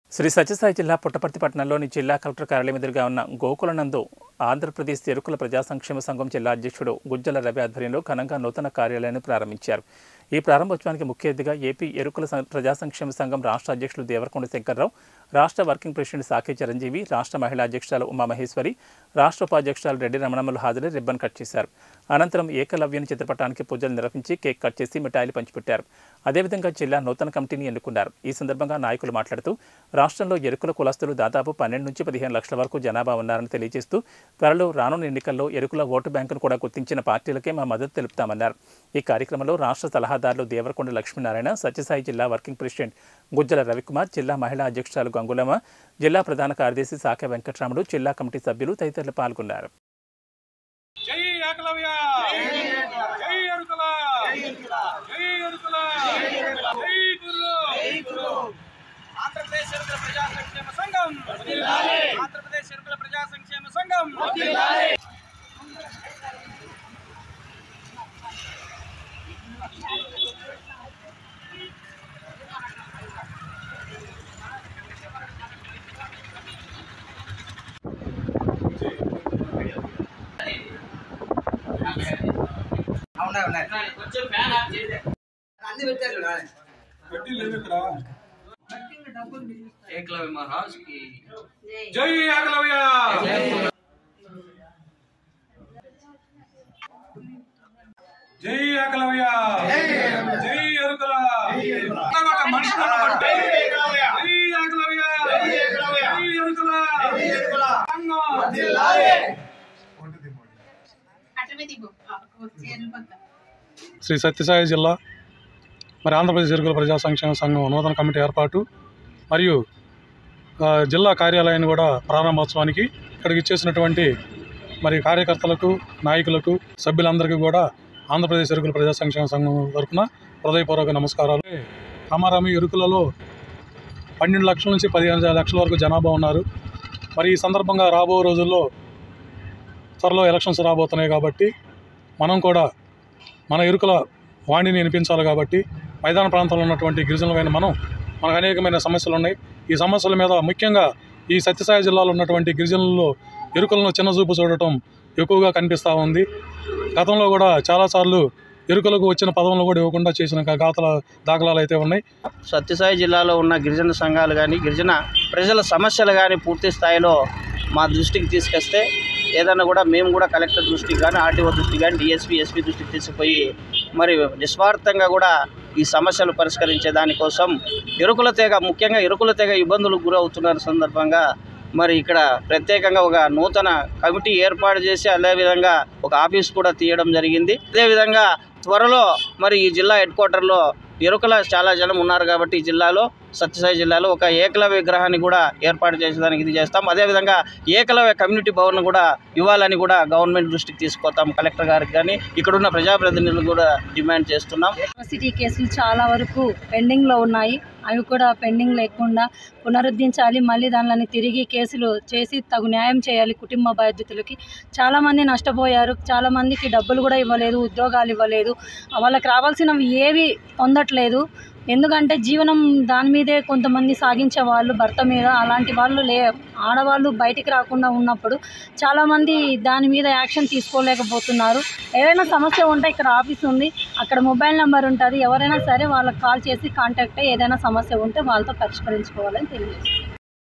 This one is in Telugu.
శ్రీ సత్యసాయి జిల్లా పుట్టపర్తి పట్టణంలోని జిల్లా కలెక్టర్ కార్యాలయం ఎదురుగా ఉన్న గోకులనందు ఆంధ్రప్రదేశ్ ఎరుకుల ప్రజా సంక్షేమ సంఘం జిల్లా అధ్యక్షుడు గుజ్జల రవి ఆధ్వర్యంలో ఘనంగా నూతన కార్యాలయాన్ని ప్రారంభించారు ఈ ప్రారంభోత్సవానికి ముఖ్య అతిథిగా ఏపీ ఎరుకుల సం- ప్రజా సంక్షేమ సంఘం రాష్ట్ర అధ్యక్షులు దేవరకొండ శంకర్రావు రాష్ట్ర వర్కింగ్ ప్రెసిడెంట్ సాకే చిరంజీవి రాష్ట్ర మహిళా అధ్యక్షురాలు ఉమామహేశ్వరి రాష్ట్ర ఉపాధ్యక్షురాలు రెడ్డి రమణమ్మలు హాజరై రిబ్బన్ కట్ చేశారు అనంతరం ఏకలవ్యుని చిత్రపటానికి పూజలు నిర్వహించి కేక్ కట్ చేసి మిఠాయిలు పంచిపెట్టారు అదేవిధంగా జిల్లా నూతన కమిటీని ఎన్నుకున్నారు ఈ సందర్భంగా నాయకులు మాట్లాడుతూ రాష్ట్రంలో ఎరుకుల కులస్తులు దాదాపు పన్నెండు నుంచి పదిహేను లక్షల వరకు జనాభా ఉన్నారని తెలియజేస్తూ త్వరలో రానున్న ఎన్నికల్లో ఎరుకుల ఓటు బ్యాంకును కూడా గుర్తించిన పార్టీలకే మా మద్దతు తెలుపుతామన్నారు ఈ కార్యక్రమంలో రాష్ట్ర సలహాదారులు దేవరకొండ లక్ష్మీనారాయణ సత్యసాయి జిల్లా వర్కింగ్ ప్రెసిడెంట్ గుజ్జల రవికుమార్ జిల్లా మహిళా అధ్యక్షురాలు గంగులమ్మ జిల్లా ప్రధాన కార్యదర్శి శాఖ వెంకటరాముడు జిల్లా కమిటీ సభ్యులు తదితరులు పాల్గొన్నారు జై ఏకలవ్య జై అరుకల జై అరుకల జై గురు ఆంధ్రప్రదేశ్ ఎరుకల ప్రజా సంక్షేమ సంఘం ఆంధ్రప్రదేశ్ ఎరుకల ప్రజా సంక్షేమ సంఘం ఉన్నాయి ఉన్నాయి అన్ని పెట్టారు చూడు, एकलव्य महाराज की జై ఏకలవ్య జై ఏకలవ్య జై అరుకల ఒక మనిషి ఉన్నటువంటి జై ఏకలవ్య జై అరుకల సంఘం శ్రీ సత్యసాయి జిల్లా మరి ఆంధ్రప్రదేశ్ ఎరుకుల ప్రజా సంక్షేమ సంఘం నూతన కమిటీ ఏర్పాటు మరియు ఆ, జిల్లా కార్యాలయాన్ని కూడా ప్రారంభోత్సవానికి ఇక్కడికి ఇచ్చేసినటువంటి మరి కార్యకర్తలకు నాయకులకు సభ్యులందరికీ కూడా ఆంధ్రప్రదేశ్ ఎరుకుల ప్రజా సంక్షేమ సంఘం తరఫున హృదయపూర్వక నమస్కారాలు రామారామి ఎరుకులలో పన్నెండు లక్షల నుంచి పదిహేను లక్షల వరకు జనాభా ఉన్నారు మరి ఈ సందర్భంగా రాబో రోజుల్లో త్వరలో ఎలక్షన్స్ రాబోతున్నాయి కాబట్టి మనం కూడా మన ఎరుకల వాణిని వినిపించాలి కాబట్టి మైదాన ప్రాంతంలో ఉన్నటువంటి గిరిజనులమైన మనం మనకు అనేకమైన సమస్యలు ఉన్నాయి ఈ సమస్యల మీద ముఖ్యంగా ఈ సత్యసాయి జిల్లాలో ఉన్నటువంటి గిరిజనుల్లో ఎరుకలను చిన్నచూపు చూడటం ఎక్కువగా కనిపిస్తూ ఉంది గతంలో కూడా చాలాసార్లు ఎరుకలకు వచ్చిన పదవులను కూడా ఇవ్వకుండా చేసిన గాతల దాఖలాలు అయితే ఉన్నాయి సత్యసాయి జిల్లాలో ఉన్న గిరిజన సంఘాలు కానీ గిరిజన ప్రజల సమస్యలు కానీ పూర్తి స్థాయిలో మా దృష్టికి తీసుకొస్తే ఏదైనా కూడా మేము కూడా కలెక్టర్ దృష్టికి కానీ ఆర్టీఓ దృష్టికి కానీ డిఎస్పీ ఎస్పీ దృష్టికి తీసుకుపోయి మరి నిస్వార్థంగా కూడా ఈ సమస్యలు పరిష్కరించే దానికోసం ఎరుకుల తెగ ముఖ్యంగా ఎరుకుల తెగ ఇబ్బందులకు గురవుతున్న సందర్భంగా మరి ఇక్కడ ప్రత్యేకంగా ఒక నూతన కమిటీ ఏర్పాటు చేసి అదేవిధంగా ఒక ఆఫీస్ కూడా తీయడం జరిగింది అదేవిధంగా త్వరలో మరి ఈ జిల్లా హెడ్ క్వార్టర్లో ఎరుకల చాలా జనం ఉన్నారు కాబట్టి ఈ జిల్లాలో సత్యసాయి జిల్లాలో ఒక ఏకలవ్య విగ్రహాన్ని కూడా ఏర్పాటు చేసేదానికి ఇది చేస్తాం అదేవిధంగా ఏకలవ్య కమ్యూనిటీ భవన్ కూడా ఇవ్వాలని కూడా గవర్నమెంట్ దృష్టికి తీసుకొస్తాం కలెక్టర్ గారికి కానీ ఇక్కడున్న ప్రజాప్రతినిధులు కూడా డిమాండ్ చేస్తున్నాం యూనివర్సిటీ కేసులు చాలా వరకు పెండింగ్లో ఉన్నాయి అవి కూడా పెండింగ్ లేకుండా పునరుద్ధరించాలి మళ్ళీ దానిని తిరిగి కేసులు చేసి తగు న్యాయం చేయాలి కుటుంబ బాధ్యతలకి చాలామంది నష్టపోయారు చాలామందికి డబ్బులు కూడా ఇవ్వలేదు ఉద్యోగాలు ఇవ్వలేదు వాళ్ళకి రావాల్సినవి ఏవి పొందట్లేదు ఎందుకంటే జీవనం దాని మీదే కొంతమంది సాగించే వాళ్ళు భర్త మీద అలాంటి వాళ్ళు లే ఆడవాళ్ళు బయటికి రాకుండా ఉన్నప్పుడు చాలామంది దాని మీద యాక్షన్ తీసుకోలేకపోతున్నారు ఏదైనా సమస్య ఉంటే ఇక్కడ ఆఫీస్ ఉంది అక్కడ మొబైల్ నెంబర్ ఉంటుంది ఎవరైనా సరే వాళ్ళకి కాల్ చేసి కాంటాక్ట్ అయ్యి ఏదైనా సమస్య ఉంటే వాళ్ళతో పరిష్కరించుకోవాలని తెలియజేస్తాను